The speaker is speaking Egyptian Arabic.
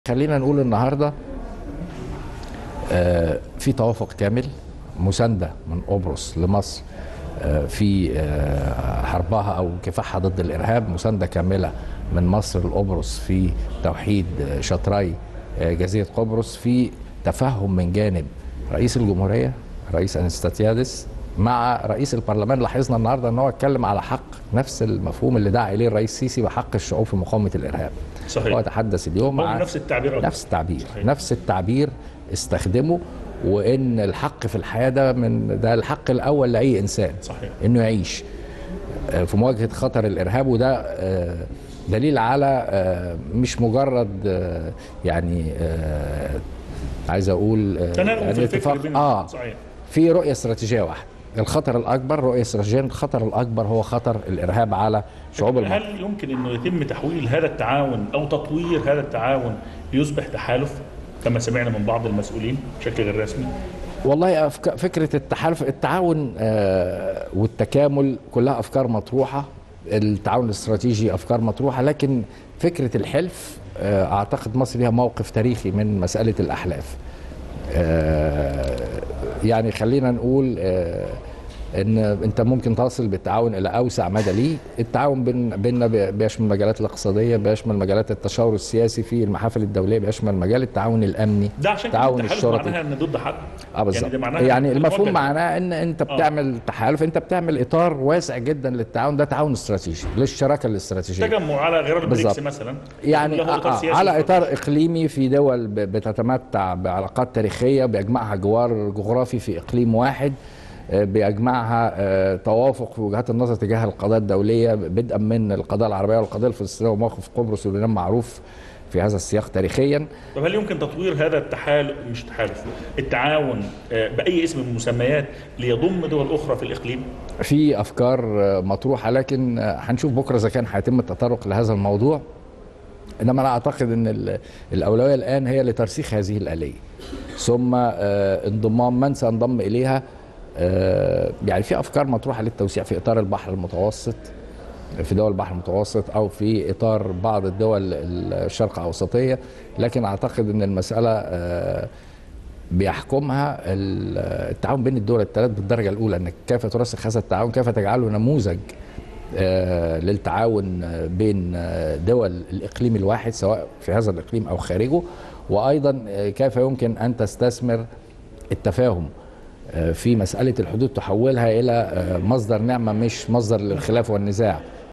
خلينا نقول النهارده آه، في توافق كامل مسانده من قبرص لمصر آه، في آه، حربها او كفاحها ضد الارهاب مسانده كامله من مصر لقبرص في توحيد آه، شطري آه، جزيره قبرص في تفهم من جانب رئيس الجمهوريه رئيس انستاتيادس مع رئيس البرلمان لاحظنا النهارده ان هو اتكلم على حق نفس المفهوم اللي دعا اليه الرئيس السيسي بحق الشعوب في مقاومه الارهاب صحيح. هو تحدث اليوم هو مع نفس التعبير أكتر. نفس التعبير صحيح. نفس التعبير استخدمه وان الحق في الحياه ده من ده الحق الاول لاي انسان صحيح. انه يعيش آه، في مواجهه خطر الارهاب وده آه، دليل على آه، مش مجرد آه، يعني آه، عايز اقول آه، تناغم في الفكر اتفاق بين اه صحيح في رؤيه استراتيجيه واحده الخطر الاكبر رؤيه استراتيجيه الخطر الاكبر هو خطر الارهاب على شعوب المنطقه هل يمكن انه يتم تحويل هذا التعاون او تطوير هذا التعاون ليصبح تحالف كما سمعنا من بعض المسؤولين بشكل غير رسمي والله أفك... فكرة التحالف التعاون آه، والتكامل كلها أفكار مطروحة التعاون الاستراتيجي أفكار مطروحة لكن فكرة الحلف آه، أعتقد مصر ليها موقف تاريخي من مسألة الأحلاف آه، يعني خلينا نقول آه، ان انت ممكن تصل بالتعاون الى اوسع مدى ليه التعاون بين بيننا بي- بيشمل المجالات الاقتصاديه بيشمل مجالات التشاور السياسي في المحافل الدوليه بيشمل مجال التعاون الامني ده عشان كده التعاون التحالف الشرطي معناها ان ضد حد اه بالظبط يعني, ده معناها يعني إن المفهوم الموجه- معناه ان انت بتعمل تحالف انت بتعمل اطار واسع جدا للتعاون ده تعاون استراتيجي للشراكه الاستراتيجيه تجمع على غير البريكس بالظبط. مثلا يعني له إطار آه سياسي على واستراتيجي. اطار اقليمي في دول ب- بتتمتع بعلاقات تاريخيه بيجمعها جوار جغرافي في اقليم واحد آه، بيجمعها آه، توافق في وجهات النظر تجاه القضايا الدوليه بدءا من القضايا العربيه والقضيه الفلسطينيه وموقف قبرص ولبنان معروف في هذا السياق تاريخيا طب هل يمكن تطوير هذا التحالف مش تحالف التعاون آه، باي اسم من المسميات ليضم دول اخرى في الاقليم في افكار آه، مطروحه لكن آه، هنشوف بكره اذا كان هيتم التطرق لهذا الموضوع انما انا اعتقد ان ال- الاولويه الان هي لترسيخ هذه الاليه ثم آه، انضمام من سينضم اليها آه، يعني في افكار مطروحه للتوسيع في اطار البحر المتوسط في دول البحر المتوسط او في اطار بعض الدول الشرق اوسطيه لكن اعتقد ان المساله آه، بيحكمها ال- التعاون بين الدول الثلاث بالدرجه الاولى انك كيف ترسخ هذا التعاون كيف تجعله نموذج آه، للتعاون آه، بين آه، دول الاقليم الواحد سواء في هذا الاقليم او خارجه وايضا آه، كيف يمكن ان تستثمر التفاهم آه، في مساله الحدود تحولها الى آه، مصدر نعمه مش مصدر للخلاف والنزاع